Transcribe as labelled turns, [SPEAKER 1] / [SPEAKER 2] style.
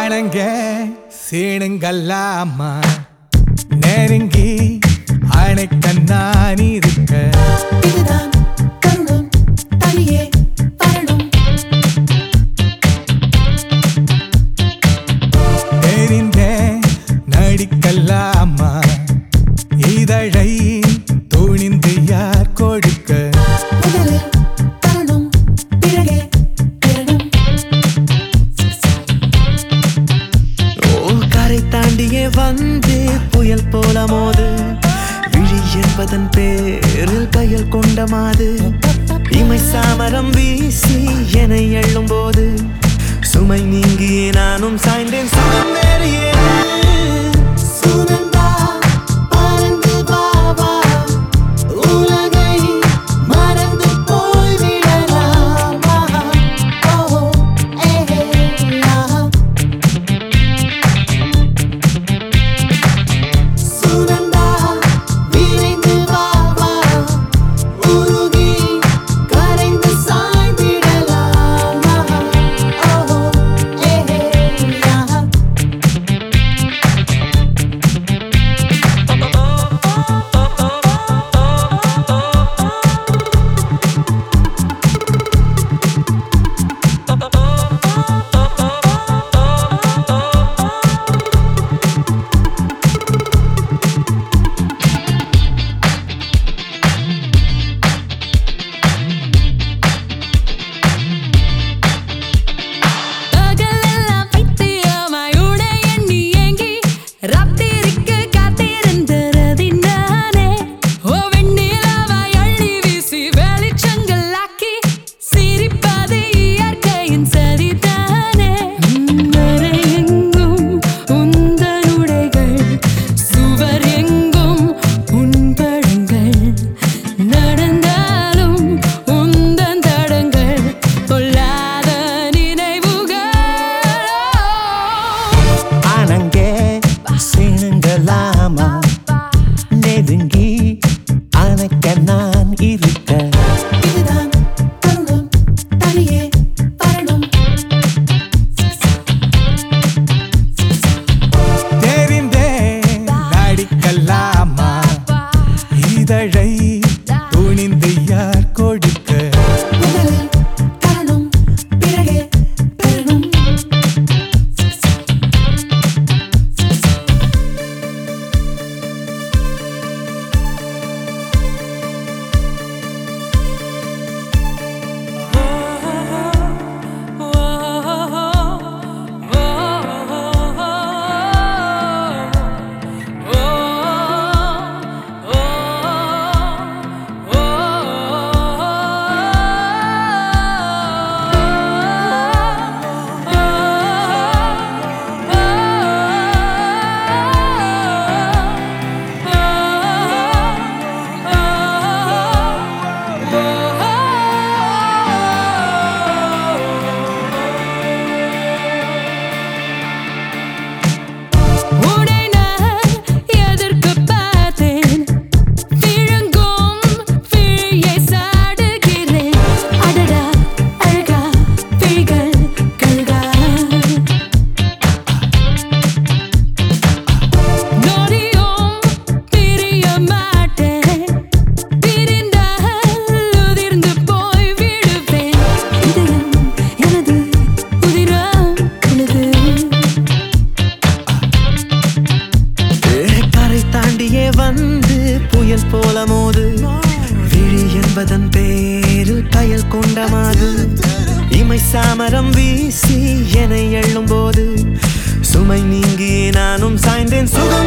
[SPEAKER 1] ஆனங்க சீனுங்கல்லாமா நெருங்கி அணைக்க நான் இருக்க
[SPEAKER 2] இதுதான் தருணம் தனியே வரணும்
[SPEAKER 1] தெரிந்த நடிக்கல்லாமா இதழை துணிந்து யார் கொடுக்க
[SPEAKER 2] முதலில் தருணம் பிறகே பெறணும்
[SPEAKER 3] ஓ கரை தாண்டியே வந்து புயல் போல மோது விழி என்பதன் பேரில் கையில் கொண்ட மாது இமை சாமரம் வீசி என எள்ளும் போது சுமை நீங்கி நானும் சாய்ந்தேன் சுகம் வேறு ஏது?
[SPEAKER 2] சுனந்தா பறந்து வா வா உலகை மறந்து போய் விடலாமா ஓ ஏ ஆஹா சுனந்தா விரைந்து வா வா உருகி கரைந்து சாய்ந்திடலாமா ஓ ஏ ஆஹா
[SPEAKER 4] பகலெல்லாம் பைத்தியமாய் உடை எண்ணி ஏங்கி ராத்திரிக்கு காத்திருந்தது நானே. ஓ வெண்ணிலவாய் அள்ளி வீசி வெளிச்சங்களாக்கி சிரிப்பது இயற்கையின் சரிதானே. மறை எங்கும் உந்தன் உடைகள், சுவர் எங்கும் உன் படங்கள். நடந்தாலும் உந்தன் தடங்கள் பொல்லாத நினைவுகள்
[SPEAKER 3] ஆனங்கே சீனுங்களாமா நெருங்கி அணைக்க நான் இருக்க
[SPEAKER 2] இதுதான் தருணம் தனியே வரணும்
[SPEAKER 1] தெரிந்த நடிக்கல்லாமா இதழை துணிந்து யார் கொடுக்க
[SPEAKER 2] முதலில் தருணம் பிறகே பெறணும்
[SPEAKER 4] உன்னை நான் எதிர்க்கப் பார்த்தேன். விழுங்கும் விழியை சாடுகிறேன். அடடா, அழகா, விழிகள் கழுகா. நொடியும் பிரிய மாட்டேன். பிரிந்தால் உதிர்ந்து போய் விடுவேன். இதயம் எனது, உதிரம் உனது.
[SPEAKER 3] கரை தாண்டியே வந்து புயல் போல மோது விழி என்பதன் பேரில் கயல் கொண்ட மாது இமை சாமரம் வீசி என எள்ளும் போது சுமை நீங்கி நானும் சாய்ந்தேன் சுகம்